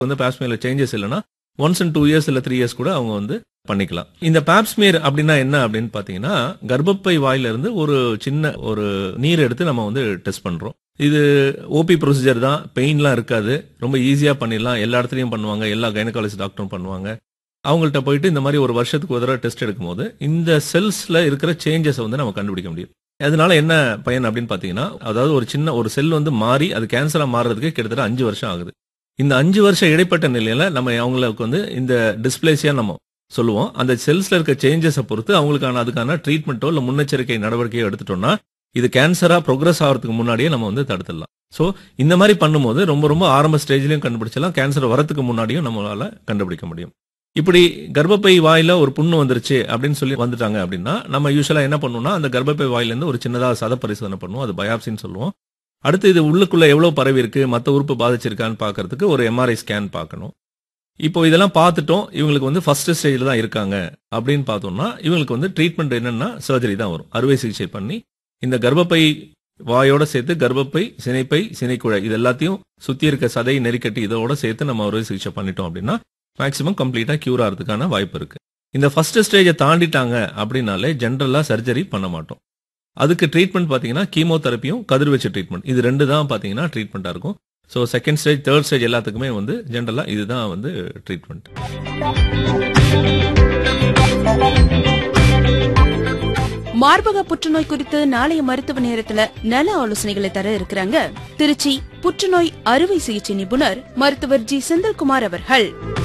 வந்து பாப்ஸ்மியர்ல சேஞ்சஸ் இல்லைன்னா ஒன்ஸ் அண்ட் டூ இயர்ஸ் இல்ல த்ரீ இயர்ஸ் கூட அவங்க வந்து பண்ணிக்கலாம் இந்த பாப்ஸ்மியர் அப்படின்னா என்ன அப்படின்னு பாத்தீங்கன்னா கர்ப்பப்பை வாயில இருந்து ஒரு சின்ன ஒரு நீர் எடுத்து நம்ம வந்து டெஸ்ட் பண்றோம் இது ஓபி ப்ரொசீஜர் தான் பெயின்லாம் இருக்காது ரொம்ப ஈஸியா பண்ணிடலாம் எல்லா இடத்துலயும் பண்ணுவாங்க எல்லா கைனகாலஜி டாக்டரும் பண்ணுவாங்க அவங்கள்ட்ட போயிட்டு இந்த மாதிரி ஒரு வருஷத்துக்கு ஒரு தடவை டெஸ்ட் எடுக்கும்போது இந்த செல்ஸ்ல இருக்கிற சேஞ்சஸை வந்து நம்ம கண்டுபிடிக்க முடியும் அதனால என்ன பயன் அப்படின்னு பாத்தீங்கன்னா அதாவது ஒரு சின்ன ஒரு செல் வந்து மாறி அது கேன்சரா மாறுறதுக்கு கிட்டத்தட்ட அஞ்சு வருஷம் ஆகுது இந்த அஞ்சு வருஷம் இடைப்பட்ட நிலையில நம்ம அவங்களுக்கு வந்து இந்த டிஸ்பிளேசியா நம்ம சொல்லுவோம் அந்த செல்ஸ்ல இருக்க சேஞ்சஸை பொறுத்து அவங்களுக்கான அதுக்கான ட்ரீட்மெண்ட்டோ இல்ல முன்னெச்சரிக்கை நடவடிக்கையோ எடுத்துட்டோம்னா இது கேன்சரா ப்ரோக்ரஸ் ஆகிறதுக்கு முன்னாடியே நம்ம வந்து தடுத்துடலாம் ஸோ இந்த மாதிரி பண்ணும்போது ரொம்ப ரொம்ப ஆரம்ப ஸ்டேஜ்லயும் கண்டுபிடிச்சலாம் கேன்சர் வரதுக்கு முன்னாடியும் நம்மளால கண்டுபிடிக்க முடியும் இப்படி கர்ப்பப்பை வாயில ஒரு புண்ணு வந்துருச்சு அப்படின்னு சொல்லி வந்துட்டாங்க அப்படின்னா நம்ம யூஸ்வலா என்ன பண்ணுவோம்னா அந்த கர்ப்பப்பை வாயில இருந்து ஒரு சின்னதா சத பரிசோதனை பண்ணுவோம் அது பயாப்சின்னு சொல்லுவோம் அடுத்து இது உள்ளுக்குள்ள எவ்வளவு பரவி இருக்கு மற்ற உறுப்பு பாதிச்சிருக்கான்னு பார்க்கறதுக்கு ஒரு எம்ஆர்ஐ ஸ்கேன் பார்க்கணும் இப்போ இதெல்லாம் பார்த்துட்டோம் இவங்களுக்கு வந்து ஃபர்ஸ்ட் ஸ்டேஜில் தான் இருக்காங்க அப்படின்னு பார்த்தோம்னா இவங்களுக்கு வந்து ட்ரீட்மெண்ட் என்னன்னா சர்ஜரி தான் வரும் அறுவை சிகிச்சை பண்ணி இந்த கர்ப்பப்பை வாயோட சேர்த்து கர்ப்பப்பை சினைப்பை சினைக்குழை இது எல்லாத்தையும் சுத்தி இருக்க சதை நெறிக்கட்டி இதோட சேர்த்து நம்ம அறுவை சிகிச்சை பண்ணிட்டோம் அப்படின்னா மேக்ஸிமம் கம்ப்ளீட்டா கியூர் ஆகிறதுக்கான வாய்ப்பு இருக்கு இந்த ஃபர்ஸ்ட் ஸ்டேஜை தாண்டிட்டாங்க அப்படின்னாலே ஜென்ரலா சர்ஜரி பண்ண மாட்டோம் அதுக்கு ட்ரீட்மெண்ட் பார்த்தீங்கன்னா கீமோதெரப்பியும் கதிர்வீச்சு ட்ரீட்மெண்ட் இது ரெண்டு தான் பார்த்தீங்கன்னா ட்ரீட்மெண்ட்டாக இருக்கும் so second stage third stage எல்லாத்துக்குமே வந்து ஜென்ரலாக இதுதான் வந்து ட்ரீட்மெண்ட் மார்பக புற்றுநோய் குறித்து நாளைய மருத்துவ நேரத்துல நல ஆலோசனைகளை தர இருக்கிறாங்க திருச்சி புற்றுநோய் அறுவை சிகிச்சை நிபுணர் மருத்துவர் ஜி செந்தில்குமார் அவர்கள்